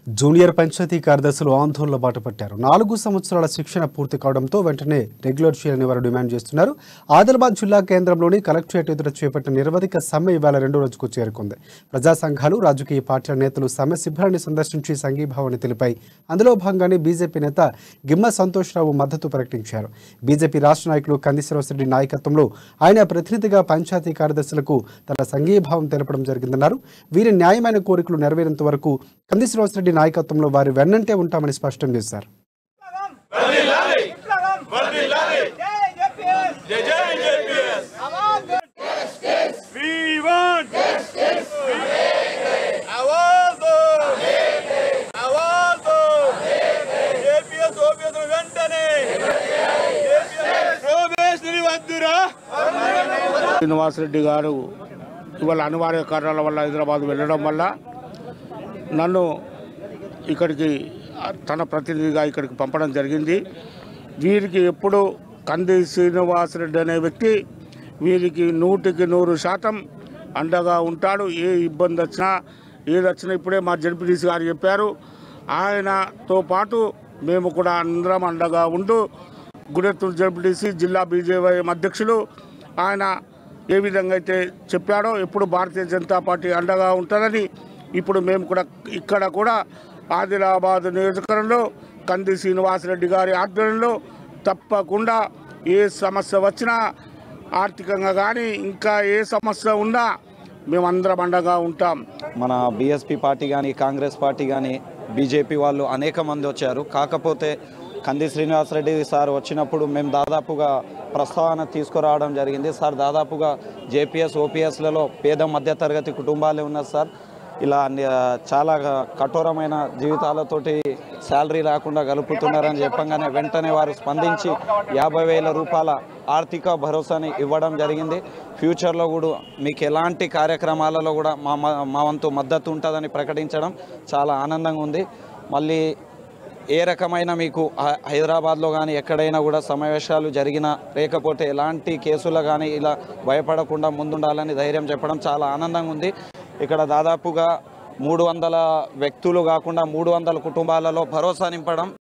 Junior panchayat కార్యదర్శులు ఆందోళనలో బాటపట్టారు నాలుగు సంవత్సరాల శిక్షణ పూర్తి కావడంతో వెంటనే రెగ్యులర్ చేయాలని వారు డిమాండ్ చేస్తున్నారు ఆదిలాబాద్ జిల్లా కేంద్రంలోని కలెక్టరేట్ ఎదుట చేపట్టిన నిరవధిక సమ్మె ఇవాళ రెండో రోజుకు చేరుకుంది ప్రజా సంఘాలు రాజకీయ పార్టీల నేతలు సమ్మె శిబిరాన్ని సందర్శించి సంఘీభావాన్ని తెలిపాయి అందులో భాగంగానే బీజేపీ నేత గిమ్మ సంతోష్రావు మద్దతు ప్రకటించారు బీజేపీ రాష్ట్ర నాయకులు కందిశ్వరరెడ్డి నాయకత్వంలో ఆయన ప్రతినిధిగా పంచాయతీ కార్యదర్శులకు తన సంఘీభావం తెలపడం జరిగిందన్నారు వీరి న్యాయమైన కోరికలు నెరవేరేంత వరకు కందిశ్వరరెడ్డి నాయకత్వంలో వారి వెన్నంటే ఉంటామని స్పష్టం చేశారు జై JPS We want justice. Award award JPS OPS వెంటనే రమేష్ వద్దురా శ్రీనివాసరెడ్డి గారు ఇవాళ అనివార్య కారణాల వల్ల హైదరాబాద్ వెళ్ళడం వల్ల నన్ను ఇక్కడికి తన ప్రతినిధిగా ఇక్కడికి పంపడం జరిగింది వీరికి ఎప్పుడు కంది శ్రీనివాసరెడ్డి అనే వ్యక్తి వీరికి నూటికి నూరు శాతం అండగా ఉంటాడు ఏ ఇబ్బంది వచ్చినా ఏది వచ్చినా ఇప్పుడే మా జడ్పీటీసీ గారు చెప్పారు ఆయనతో పాటు మేము కూడా అందరం అండగా ఉంటూ గుడెత్తూరు జడ్పీటీసీ జిల్లా బీజేవైఎం అధ్యక్షులు ఆయన ఏ విధంగా అయితే చెప్పాడో ఎప్పుడు భారతీయ జనతా పార్టీ అండగా ఉంటుందని ఇప్పుడు మేము కూడా ఇక్కడ కూడా ఆదిలాబాద్ నియోజకవర్గంలో కంది శ్రీనివాసరెడ్డి గారి ఆధ్వర్యంలో తప్పకుండా ఏ సమస్య వచ్చినా ఆర్థికంగా కానీ ఇంకా ఏ సమస్య ఉన్నా మేమందరం అండగా ఉంటాం మన బీఎస్పీ పార్టీ కానీ కాంగ్రెస్ పార్టీ కానీ బీజేపీ వాళ్ళు అనేక మంది వచ్చారు కాకపోతే కంది శ్రీనివాసరెడ్డి సార్ వచ్చినప్పుడు మేము దాదాపుగా ప్రస్తావన తీసుకురావడం జరిగింది సార్ దాదాపుగా జేపీఎస్ ఓపీఎస్లలో పేద మధ్యతరగతి కుటుంబాలే ఉన్నారు సార్ ఇలా ని- చాలా కఠోరమైన జీవితాలతోటి శాలరీ రాకుండా గలుపుతున్నారని చెప్పంగానే వెంటనే వారు స్పందించి యాభై వేల రూపాయల ఆర్థిక భరోసాని ఇవ్వడం జరిగింది ఫ్యూచర్లో కూడా మీకు ఎలాంటి కార్యక్రమాలలో కూడా మా మా- మా వంతు మద్దతు ఉంటుందని ప్రకటించడం చాలా ఆనందంగా ఉంది మళ్ళీ ఏ రకమైన మీకు హై- హైదరాబాద్లో కానీ ఎక్కడైనా కూడా సమావేశాలు జరిగినా లేకపోతే ఎలాంటి కేసులు కానీ ఇలా భయపడకుండా ముందుండాలని ధైర్యం చెప్పడం చాలా ఆనందంగా ఉంది ఇక్కడ దాదాపుగా మూడు వందల వ్యక్తులు కాకుండా మూడు వందల కుటుంబాలలో భరోసా నింపడం